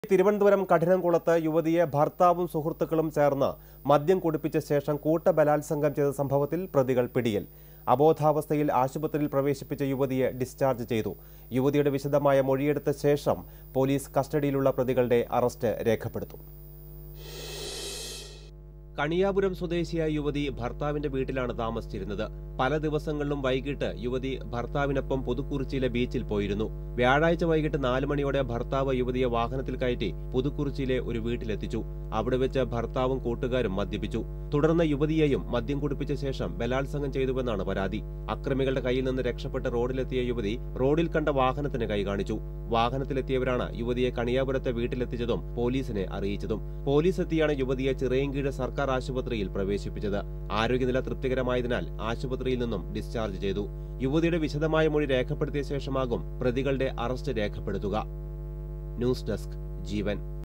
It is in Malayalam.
തിരുവനന്തപുരം കഠിനംകുളത്ത് യുവതിയെ ഭർത്താവും സുഹൃത്തുക്കളും ചേർന്ന് മദ്യം കുടിപ്പിച്ച ശേഷം കൂട്ടബലാത്സംഗം ചെയ്ത സംഭവത്തിൽ പ്രതികൾ പിടിയിൽ അബോധാവസ്ഥയിൽ ആശുപത്രിയിൽ പ്രവേശിപ്പിച്ച യുവതിയെ ഡിസ്ചാർജ് ചെയ്തു യുവതിയുടെ വിശദമായ മൊഴിയെടുത്ത ശേഷം പോലീസ് കസ്റ്റഡിയിലുള്ള പ്രതികളുടെ അറസ്റ്റ് രേഖപ്പെടുത്തും കണിയാപുരം സ്വദേശിയായ യുവതി ഭർത്താവിന്റെ വീട്ടിലാണ് താമസിച്ചിരുന്നത് പല ദിവസങ്ങളിലും വൈകിട്ട് യുവതി ഭർത്താവിനൊപ്പം പുതുക്കുറിച്ചിയിലെ ബീച്ചിൽ പോയിരുന്നു വ്യാഴാഴ്ച വൈകിട്ട് നാല് മണിയോടെ ഭർത്താവ് യുവതിയെ വാഹനത്തിൽ കയറ്റി പുതുക്കുറിച്ചിയിലെ ഒരു വീട്ടിലെത്തിച്ചു അവിടെ വെച്ച് ഭർത്താവും കൂട്ടുകാരും മദ്യപിച്ചു തുടർന്ന് യുവതിയെയും മദ്യം കുടിപ്പിച്ച ശേഷം ബലാത്സംഗം ചെയ്തുവെന്നാണ് പരാതി അക്രമികളുടെ കയ്യിൽ നിന്ന് രക്ഷപ്പെട്ട് റോഡിലെത്തിയ യുവതി റോഡിൽ കണ്ട വാഹനത്തിന് കൈ കാണിച്ചു വാഹനത്തിലെത്തിയവരാണ് യുവതിയെ കണിയാപുരത്തെ വീട്ടിലെത്തിച്ചതും പോലീസിനെ അറിയിച്ചതും പോലീസ് എത്തിയാണ് യുവതിയെ ചിറയൻകീഴ് സർക്കാർ ആശുപത്രിയിൽ പ്രവേശിപ്പിച്ചത് ആരോഗ്യനില തൃപ്തികരമായതിനാൽ ആശുപത്രിയിൽ നിന്നും ഡിസ്ചാർജ് ചെയ്തു യുവതിയുടെ വിശദമായ മൊഴി രേഖപ്പെടുത്തിയ ശേഷമാകും പ്രതികളുടെ അറസ്റ്റ് രേഖപ്പെടുത്തുക ന്യൂസ് ഡെസ്ക് ജീവൻ